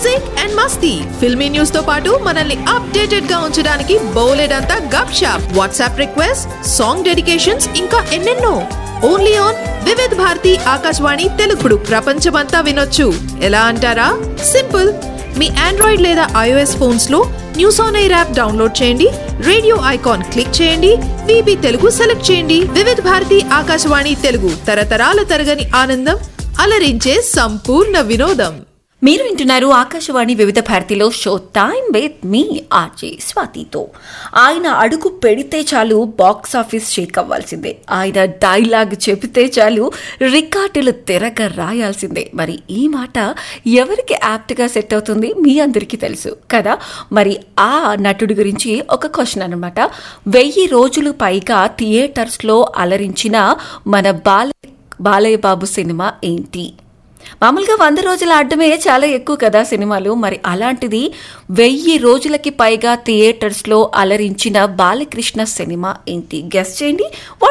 music and మస్తీ filmy news తో పాటు మనల్ని అప్డేటెడ్ గా ఉంచడానికి బోలెడంతా Gup Shup WhatsApp request song dedications ఇంకా ఎన్నెన్నో ఓన్లీ ఆన్ వివిధ్ భారతి ఆకాశవాణి తెలుగుడు ప్రపంచమంతా వినొచ్చు ఎలా అంటారా సింపుల్ మీ ఆండ్రాయిడ్ లేదా ఐఓఎస్ ఫోన్స్ లో news on air app download చేయండి రేడియో ఐకాన్ క్లిక్ చేయండి విబి తెలుగు సెలెక్ట్ చేయండి వివిధ్ భారతి ఆకాశవాణి తెలుగు తరతరాల తరగని ఆనందం అలరించే సంపూర్ణ వినోదం మీరు వింటున్నారు ఆకాశవాణి వివిధ భారతిలో show time with me RJ స్వాతితో ఆయన అడుగు పెడితే చాలు బాక్స్ ఆఫీస్ షేక్ అవ్వాల్సిందే ఆయన డైలాగ్ చెబితే చాలు రికార్డులు తెరగ రాయాల్సిందే మరి ఈ మాట ఎవరికి యాప్ట్గా సెట్ అవుతుంది మీ అందరికీ తెలుసు కదా మరి ఆ నటుడి గురించి ఒక క్వశ్చన్ అనమాట వెయ్యి రోజులు పైగా థియేటర్స్లో అలరించిన మన బాల బాలయ్య బాబు సినిమా ఏంటి మామూలుగా వంద రోజులు ఆడడమే చాలా ఎక్కువ కదా సినిమాలు మరి అలాంటిది వెయ్యి రోజులకి పైగా థియేటర్స్లో అలరించిన బాలకృష్ణ సినిమా ఏంటి గెస్ట్ చేయండి